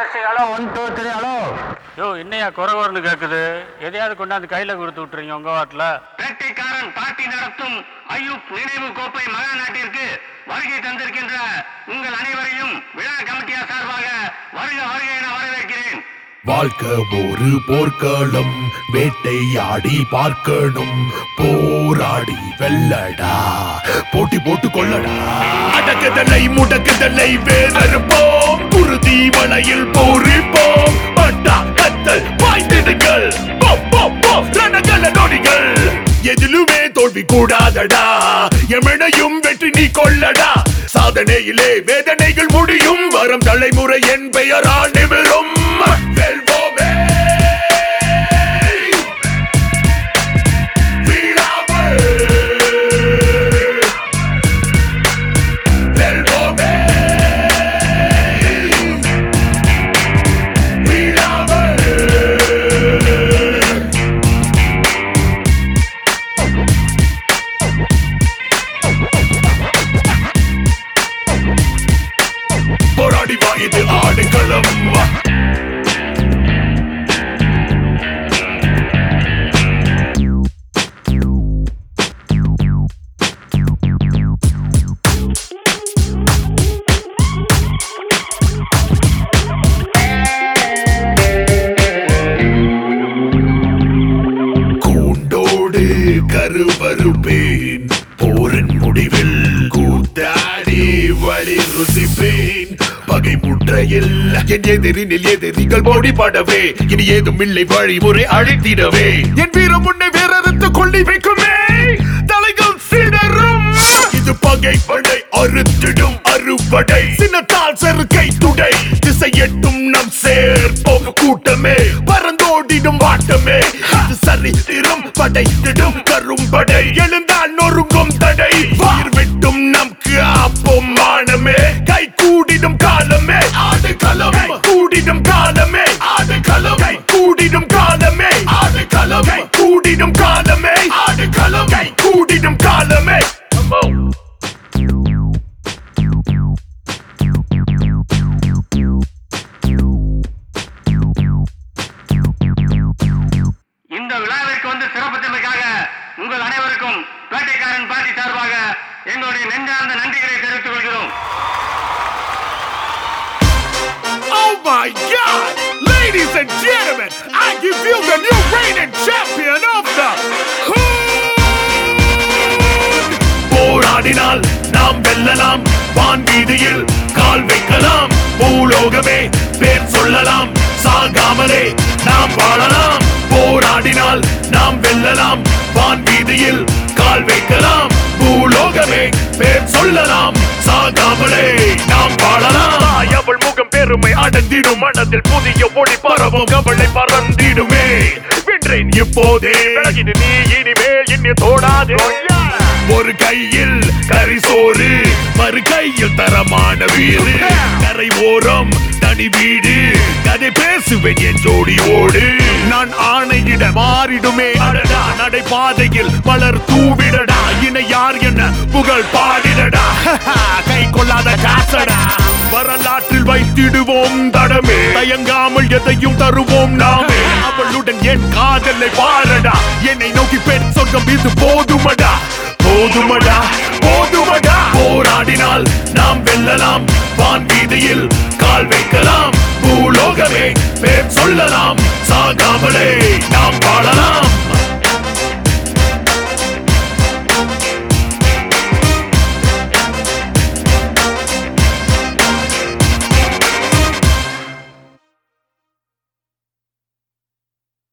Hello one two three hello yo என்னையா குறவர்னு கேட்குது எதையாவது கொண்டாந்து கையில் கொடுத்து விட்டுறீங்க உங்கள் வாட்டில் வேட்டைக்காரன் பார்ட்டி நடத்தும் ஐயூப் நினைவு கோப்பை மகாநாட்டிற்கு வருகை தந்திருக்கின்ற உங்கள் அனைவரையும் விழா கமிட்டியார் சார்பாக வருக வருக என வரவேற்கிறேன் வாழ்க்கை ஒரு போர்க்களம் வேட்டையாடி பார்க்கணும் போராடி வெல்லடா போட்டி போட்டு கொள்ளடா அடக்குதலை முடக்குதலை வேறறுப்போம் குருதி மலையில் போரிப்போம் பட்டா கத்தல் பாய்ந்திடுங்கள் போ, போ, போ, ரணகல நொடிகள் எதிலுமே தோல்வி கூடாதடா எமனையும் வெற்றி நீ கொள்ளடா சாதனையிலே வேதனைகள் முடியும் வரும் தலைமுறை என் பெயரால் நிமிரும் வெல்வோமே வீழாமல் வெல்வோமே வீழாமல் போராடி வா இது ஆடுகளம் வா கூண்டோடு கருவறுப்பேன் போரின் முடிவில் கூத்தாடி வழி ருசிப்பேன் பகை முற்றையில் என் எதிரினில் எதிரிகள் போடி படவே இனி ஏதும் இல்லை வழிமுறை அழைத்திடவே என் வீரம் உன்னை வேறறுத்து கொள்ளி வைக்குமே தலைகள் சிதறும் இது பகை படை அறுத்திடும் அறுபடை சின்னத்தால் செருக்கை துடை திசை எட்டும் நம் சேர்ப்போம் கூட்டமே பறந்தோடிடும் வாட்டமே இது சரித்திரம் படைத்திடும் கரும்படை எழுந்தால் நொறுங்கும் தடை வார் விட்டும் நம் காப்போம் மானமே கை கூடிடும் காலமே ஆடு களம் கை கூடிடும் காலமே ஆடு களம் கை கூடிடும் காலமே ஆடு களம் கை கூடிடும் காலமே ஆடு களம் கை கூடிடும் காலமே Come on. இந்த விழாவிற்கு வந்து சிறப்பித்தமைக்காக உங்கள் அனைவருக்கும் வேட்டைக்காரன் பார்ட்டி சார்பாக எங்களுடைய நெஞ்சார்ந்த நன்றிகளை தெரிவித்துக் கொள்கிறோம் Oh my God! Ladies and gentlemen, I give you the new reigning champion of the Hood! போராடினால் நாம் வெல்லலாம் வான் வீதியில் கால் வைக்கலாம் பூலோகமே பேர் சொல்லலாம் சாகாமலே நாம் வாழலாம் போராடினால் நாம் வெல்லலாம் வான் வீதியில் கால் வைக்கலாம் பூலோகமே பேர் சொல்லலாம் சாகாமலே நாம் வாழலாம் அவள் முகம் பெருமை அடர்ந்திடும் மனதில் புதிய ஒளி பரவும் கவலை பறந்திடுமே வென்றேன் இப்போதே விலகிடு நீ இனிமேல் என்னை தோடாதே ஒரு கையில் கரிசோறு மறு கையில் தரமான வீடு கரை ஓரம் தனி வீடு கதை பேசுவேன் என் ஜோடி ஓடு நான் ஆணையிட மாறிடுமே அடடா நடைபாதையில் மலர் தூவிடடா இணை யார் என்ன புகழ் பாடிடடா கை கொள்ளாத காசடா வரலாற்றில் வைத்திடுவோம் தடமே தயங்காமல் எதையும் தருவோம் நாமே அவளுடன் என் காதலை பாரடா என்னை நோக்கி பெண் சொர்க்கம் இது போதுமடா போதுமடா போதுமடா போராடினால் நாம் வெல்லலாம் வான் வீதியில் கால் வைக்கலாம் பூலோகமே பேர் சொல்லலாம் சாகாமலே நாம் வாழலாம்